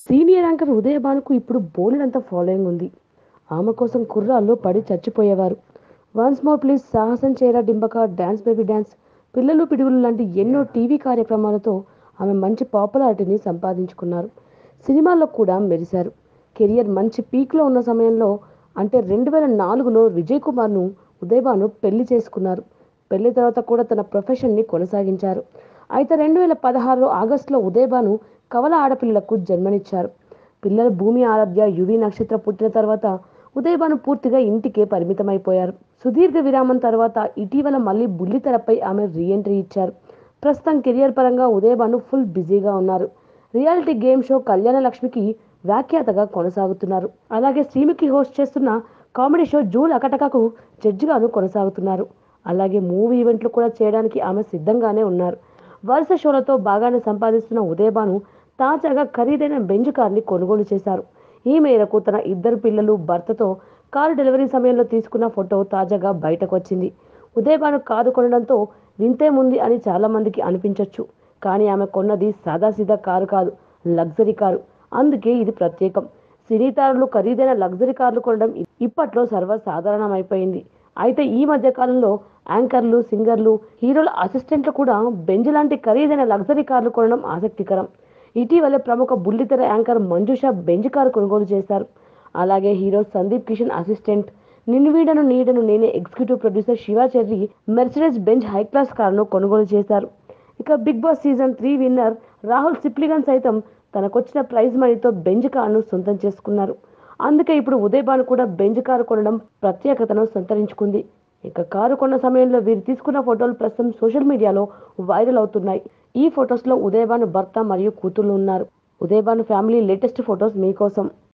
senior anchor ఉదయభానుకు ఇప్పుడు బోలెడంత following ఉంది ఆమె కోసం కుర్రాళ్ళు పడి చచ్చిపోయేవారు once more please Sahasam Cheyara Dimbhaka dance baby dance పిల్లలు పిడుగులు లాంటి ఎన్నో టీవీ కార్యక్రమాలతో ఆమె మంచి పాపులారిటీని సంపాదించుకున్నారు సినిమాల్లో కూడా మెరిశారు కెరియర్ మంచి పీక్లో ఉన్న సమయంలో అంటే రెండు వేల నాలుగులో విజయ్ కుమార్ను ఉదయభాను పెళ్లి చేసుకున్నారు పెళ్లి తర్వాత కూడా తన ప్రొఫెషన్ని కొనసాగించారు అయితే రెండు వేల పదహారులో ఆగస్టులో ఉదయభాను కవల ఆడపిల్లలకు జన్మనిచ్చారు పిల్లల భూమి ఆరాధ్య యువి నక్షత్ర పుట్టిన తర్వాత ఉదయభాను పూర్తిగా ఇంటికే పరిమితమైపోయారు సుదీర్ఘ విరామం తర్వాత ఇటీవల మళ్ళీ బుల్లితెరపై ఆమె రీఎంట్రీ ఇచ్చారు ప్రస్తుతం కెరియర్ పరంగా ఉదయభాను ఫుల్ బిజీగా ఉన్నారు రియాలిటీ గేమ్ షో కళ్యాణ లక్ష్మికి వ్యాఖ్యాతగా కొనసాగుతున్నారు అలాగే శ్రీముఖి హోస్ట్ చేస్తున్న కామెడీ షో జూల్ అకటకకు జడ్జిగాను కొనసాగుతున్నారు అలాగే మూవీ ఈవెంట్లు కూడా చేయడానికి ఆమె సిద్ధంగానే ఉన్నారు వరుస షోలతో బాగానే సంపాదిస్తున్న ఉదయభాను తాజాగా ఖరీదైన బెంజ్ కార్ని కొనుగోలు చేశారు ఈ మేరకు తన ఇద్దరు పిల్లలు భర్తతో కారు డెలివరీ సమయంలో తీసుకున్న ఫోటో తాజాగా బయటకు వచ్చింది ఉదయభాను కారు కొనడంతో వింతేముంది అని చాలా మందికి అనిపించవచ్చు కానీ ఆమె కొన్నది సాదాసీదా కారు కాదు లగ్జరీ కారు అందుకే ఇది ప్రత్యేకం సినీ తారలు ఖరీదైన లగ్జరీ కార్లు కొనడం ఇప్పట్లో సర్వసాధారణమైపోయింది అయితే ఈ మధ్య కాలంలో యాంకర్లు సింగర్లు హీరోల అసిస్టెంట్లు కూడా బెంజ్ లాంటి ఖరీదైన లగ్జరీ కార్లు కొనడం ఆసక్తికరం ఇటీవలే ప్రముఖ బుల్లితెర యాంకర్ మంజుష బెంజ్ కారు కొనుగోలు చేశారు అలాగే హీరో సందీప్ కిషన్ అసిస్టెంట్ నిన్వీడను నీడను నేనే executive producer Shivacherry Mercedes Benz high class కారును కొనుగోలు చేశారు ఇక Bigg Boss season three winner Rahul Sipligunj సైతం తనకొచ్చిన ప్రైజ్ మనీతో బెంజ్ కారును సొంతం చేసుకున్నారు అందుకే ఇప్పుడు ఉదయభాను కూడా బెంజ్ కారు కొనడం ప్రత్యేకతను సంతరించుకుంది ఇక కారు కొన్న సమయంలో వీరు తీసుకున్న ఫోటోలు ప్రస్తుతం సోషల్ మీడియాలో వైరల్ అవుతున్నాయి ఈ ఫొటోస్ లో ఉదయభాను భర్త మరియు కూతుర్లు ఉన్నారు ఉదయభాను ఫ్యామిలీ లేటెస్ట్ ఫొటోస్ మీకోసం